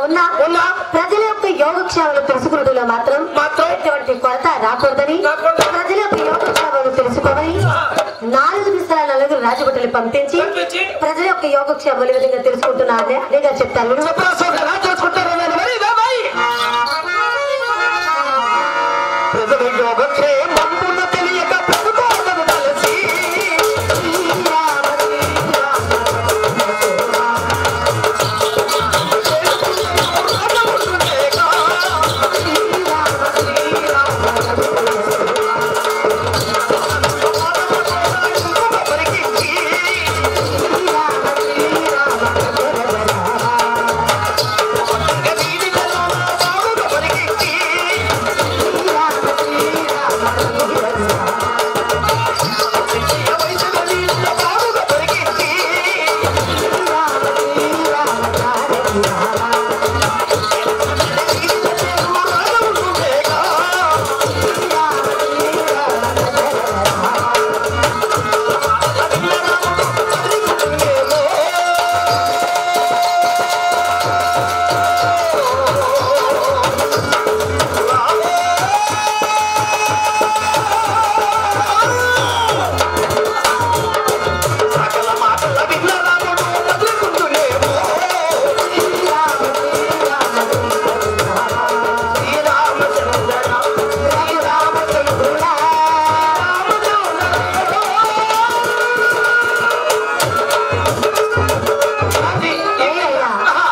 ఉన్నా ఉన్నా ప్రజల యొక్క యోగక్షేమాలు తెలుసుకున్నట్టులో మాత్రం మాత్రం ఎటువంటి కొరత రాకూడదని రాకూడదు. ప్రజల యొక్క యోగక్షేమాలు తెలుసుకోమని నాలుగు దిశల నలుగురు రాజభటులు పంపించి పంపించి ప్రజల యొక్క యోగక్షేమాలు ఈ విధంగా తెలుసుకుంటున్నారని అనేగా చెప్తారు విను. చెప్పరా చేసుకుంటారు నేను మరి బాబాయ్ ప్రజల యోగక్షేమమున తెలియక ప్రభుత్వం తలసి సకల మాటల విన్న రాముడు బతుకుంటునేమో శ్రీరామచంద్ర శ్రీరామచంద్రుడా ఏయ్యా,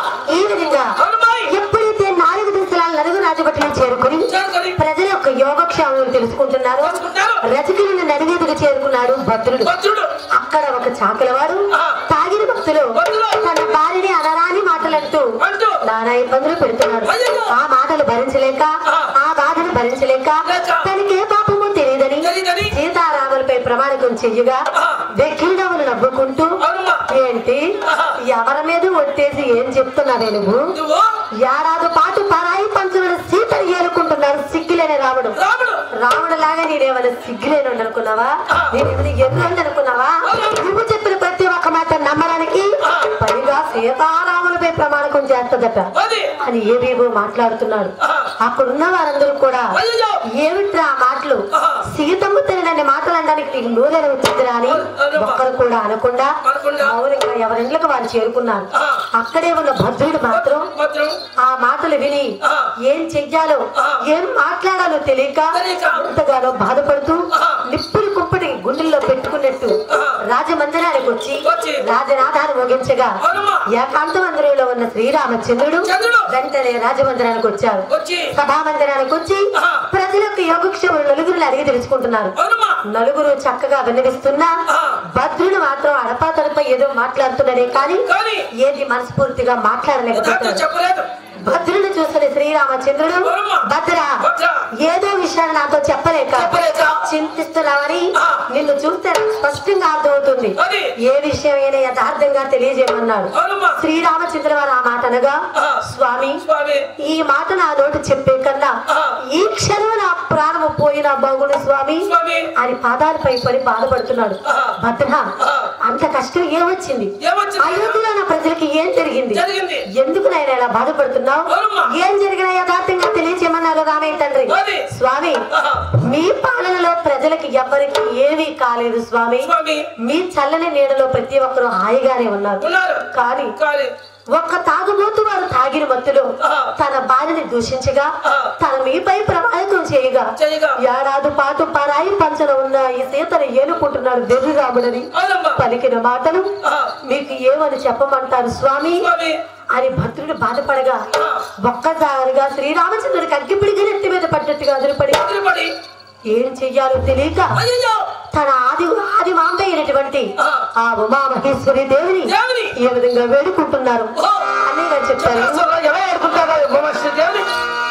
ఈ విధంగా ఎప్పుడైతే నాలుగు దిశల నలుగురు రాజభటులు చేరుకుని చేరుకొని ప్రజల యొక్క యోగక్షేమం తెలుసుకుంటున్నారో తెలుసుకుంటారు. రజకిని నడివీధికి చేరుకున్నాడు భద్రుడు భద్రుడు అక్కడ ఒక చాకలవాడు ఆ. తాగిన భక్తులు భక్తులు. తన భార్యని అనరాని మాటలంటూ అంటూ నానా ఇబ్బందులు పెడుతున్నాడు అయ్యయ్యో. ఆ మాటలు భరించలేక ఆ. ఆ బాధను భరించలేక లేక. తనకే పాపము తెలియదని తెలియదని. సీతారాములపై ప్రమాణకం చెయ్యగా ఆ. వెక్కిళ్ళవులు నవ్వుకుంటూ అవునమ్మా ఏంటి ఆహా. ఎవరి మీద ఒట్టేసి ఏం చెప్తున్నావే నువ్వు నువ్వు ఏడాది పాటు పరాయి పంచులను సీతను ఏలుకుంటున్నారు సిగ్గులేని రాముడు రాముడు రాముడు లాగా నేనేమైనా సిగ్గులేను అనుకున్నావా ఆ. నేనేమైనా ఎదురు అనుకున్నావా అవును. నువ్వు చెప్పిన ప్రతి ఒక్క మాట నమ్మడానికి ఆ. పైగా సీతారాములపై ప్రమాణకం చేస్తదట అది అని ఏవేవో మాట్లాడుతున్నాడు ఆ. అక్కడున్న వారందరూ కూడా అయ్యయ్యో ఏమిట్రా ఆ మాటలు ఆహా. సీతమ్మ తల్లినన్ని మాటలు అనడానికి నీకు నూనె వచ్చిందిరా అని అవునమ్మా. ఒక్కరు కూడా అనకుండా అనకుండా. మౌనంగా ఎవరింట్లకు వారు చేరుకున్నారు ఆ. అక్కడే ఉన్న భద్రుడు మాత్రం మాత్రం ఆ మాటలు విని ఆ. ఏం చెయ్యాలో ఆ. ఏం మాట్లాడాలో తెలియక తెలియక. ఎంతగానో బాధపడుతూ ఆ. నిప్పులు కుంపటి గుండెల్లో పెట్టుకున్నట్టు ఆ. రాజమందిరానికి వచ్చి వచ్చి. రాజనాథాన్ని ముగించగా అవునమ్మా. ఏకాంత మందిరంలో ఉన్న శ్రీరామచంద్రుడు చంద్రుడు. వెంటనే రాజమందిరానికి వచ్చారు వచ్చి సభామందిరానికి వచ్చి ఆ. ప్రజల యొక్క యోగక్షేమం నలుగురిని అడిగి తెలుసుకుంటున్నారు అవునమ్మా నలుగురు చక్కగా విన్నవిస్తున్నా ఆ. భద్రుడు మాత్రం అడపాతడపై ఏదో మాట్లాడుతున్నాడే కానీ కానీ ఏది మనస్ఫూర్తిగా నాతో మాట్లాడలేకపోతున్నాడు చెప్పలేదు భద్రుని చూసిన శ్రీరామచంద్రుడు అవునమ్మా. భద్ర భద్ర. ఏదో విషయాన్ని నాతో చెప్పలేక చెప్పలేక. చింతిస్తున్నావని ఆ. నిన్ను చూస్తే స్పష్టంగా అర్థమవుతుంది అది. ఏ విషయమైనా యథార్థంగా తెలియజేయమన్నాడు అవునమ్మా శ్రీరామచంద్ర వారు ఆ మాట అనగా ఆ. స్వామి స్వామి ఈ మాట నా నోటి చెప్పే కన్నా ఆ. ఈ క్షణం నా ప్రాణము పోయిన బాగుడు స్వామి స్వామి అని పాదాలపై పడి బాధపడుతున్నాడు ఆ. భద్ర ఆ. అంత కష్టం ఏమొచ్చింది ఏమొచ్చింది? అయోధ్యలో నా ప్రజలకి ఏం జరిగింది జరిగింది. ఎందుకు నేను ఇలా బాధపడుతున్నావు అవునమ్మా. ఏం జరిగినా యథార్థంగా తెలియచేయమన్నారు రామయ్య తండ్రి అది. స్వామి ఆహా. మీ పాలనలో ప్రజలకి ఎవ్వరికి ఏమీ కాలేదు స్వామి స్వామి మీ చల్లని నీడలో ప్రతి ఒక్కరూ హాయిగానే ఉన్నారు ఉన్నారు కానీ కానీ ఒక్క తాగుబోతు వారు తాగిన మత్తులో ఆ. తన భార్యని దూషించగా ఆ. తన మీపై ప్రమాదం చేయగా చేయగా. ఏడాది పాటు పరాయి పంచన ఉన్న ఈ సీతను ఏలుకుంటున్నాడు వెర్రి రాముడని అవునమ్మా పలికిన మాటలు ఆ. మీకు ఏమని చెప్పమంటారు స్వామి స్వామి అని భద్రుడు బాధపడగా ఆ. ఒక్కసారిగా శ్రీరామచంద్రుడికి అగ్గిపిడిగా నెత్తి మీద పడ్డట్టుగా అదిరిపడి తిరుపతి ఏం చెయ్యాలో తెలియక అయ్యో తన ఆది ఆది మాంబ అయినటువంటి ఆ. ఆ ఉమామహేశ్వరి దేవిని దేవిని. ఈ విధంగా వేడుకుంటున్నారు ఓ. అన్నయ్య గారు చెప్పారు చెప్పరా ఎలా ఆడుకుంటారో ఉమాశ్రీ దేవి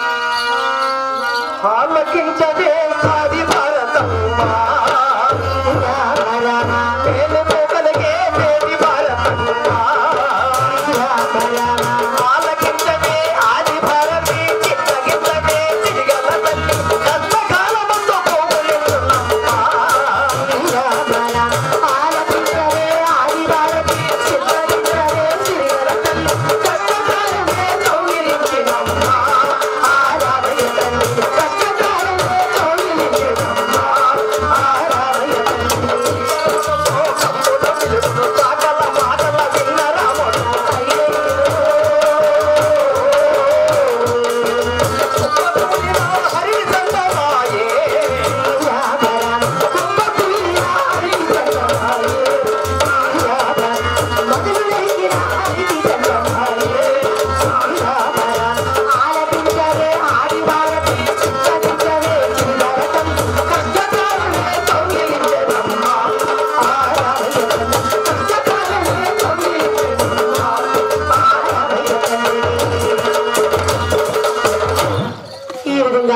ఆలకించదే ఆది భారతమ్మ పేరు మోకలకే దేవి భారతమ్మ ఆలకించదే ఆది భారతి చిత్తగించదే తిరిగల తల్లి కష్టకాలమందు పోగొట్టున్నమ్మ ఆలకించవే ఆది భారతి చిత్తగించవే శ్రీవర తల్లి కష్టకాలమే కౌగిలిలో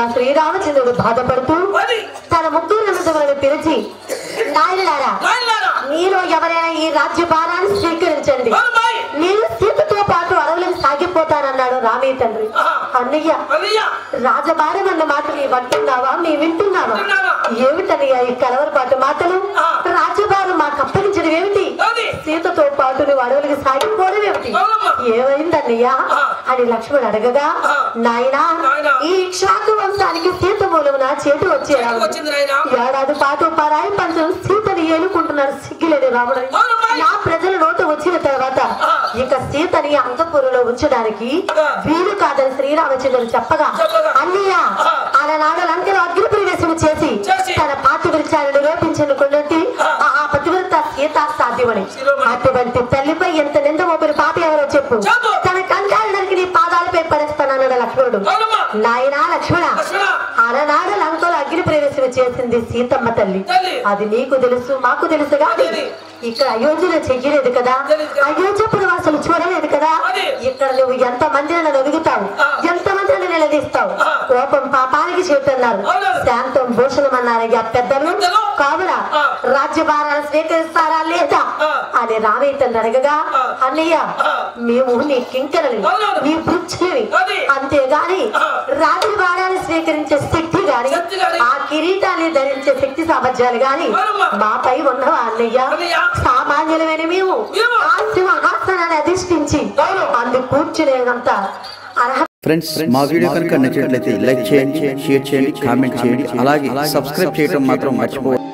శ్రీరామచంద్రుడు బాధపడుతూ అది తన ముగ్గురు నిమిషములను పిలిచి నాయనలారా నాయనారా మీలో ఎవరైనా ఈ రాజ్య భారాన్ని స్వీకరించండి బాయ్ నేను సీతతో పాటు అడవులకు సాగిపోతానన్నాడు రామయ్య తండ్రి ఆహా. అన్నయ్య అన్నయ్య రాజభారం అన్న మాటలు నీ వింటున్నావా నీ వింటున్నావా వింటున్నానా? ఏమిటన్నయ్య ఈ కలవరపాటు మాటలు ఆ. రాజభారం మాకు అప్పగించడం ఏమిటి అది సీతతో పాటు నువ్వు అడవులకు సాగిపోవడం ఏమిటి అవునమ్మా. ఏమైందన్నయ్యా ఆ. అని లక్ష్మణ్ అడగగా ఆ. నాయనా నాయనా. ఈ ఇక్షాకు వంశానికి సీత మూలమున చేటు వచ్చేరా వచ్చింది నాయనా ఏడాది పాటు పరాయి పంచం సీతని ఏలుకుంటున్నాడు సిగ్గులేని రాముడు అవునమ్మా. నా ప్రజల నోట వచ్చిన తర్వాత ఆ. ఇక సీతని అంతఃపురంలో ఉంచడానికి ఆ. వీలు కాదని శ్రీరామచంద్రుడు చెప్పగా చెప్పగా. అన్నయ్య ఆ. ఆనాడు లంకలో అగ్ని ప్రవేశం చేసి చేసి. తన పాతివృత్యాన్ని నిరూపించుకున్నట్టు ఆ. ఆ పతివ్రత సీత సాధ్యమని శిరోమణి. అటువంటి తల్లిపై ఎంత నింద మోపిన పాప ఎవరో చెప్పు చెప్పు. తన కంఠాలకి నీ పాదాలపై పడేస్తానన్నాడు లక్ష్మణుడు అవునమ్మా నాయనా లక్ష్మణ లక్ష్మణ అలనాడు లంకలో అగ్ని ప్రవేశం చేసింది సీతమ్మ తల్లి తల్లి. అది నీకు తెలుసు మాకు తెలుసు కానీ అది. ఇక్కడ అయోధ్యలో చెయ్యలేదు కదా తెలీదు కదా. అయోధ్యపురం అసలు చూడలేదు కదా అది. ఇక్కడ నువ్వు ఎంత మందిని నన్ను అడుగుతావు ఆ. ఎంత మందిని నిలదీస్తావు ఆ. కోపం పాపానికి చేతున్నారు అవును. శాంతం భూషణం అన్నారయ్యా పెద్దలు పెద్దలు. కావున ఆ. రాజ్యభారాలు స్వీకరిస్తారా లేదా ఆ. అని రామయ్యని అడగగా ఆ. అన్నయ్య ఆ. మేము నీ కింకరని అవునవును. నీ వృక్షుని అది. అంతేగాని ఆ. రాజభారాన్ని స్వీకరించే శక్తి గాని శక్తి గాని. ఆ కిరీటాన్ని ధరించే శక్తి సామర్థ్యాలు గాని అవునమ్మా. మాపై ఉన్నవా అన్నయ్య అన్నయ్య. సామాన్యులమైన మేము మేము. ఆ సింహాసనాన్ని అధిష్ఠించి అవును. అందు కూర్చునేంత అర్హత ఫ్రెండ్స్ మా వీడియో కనుక నచ్చినట్లయితే లైక్ చేయండి షేర్ చేయండి కామెంట్ చేయండి అలాగే సబ్స్క్రైబ్ చేయడం మాత్రం మర్చిపోవద్దు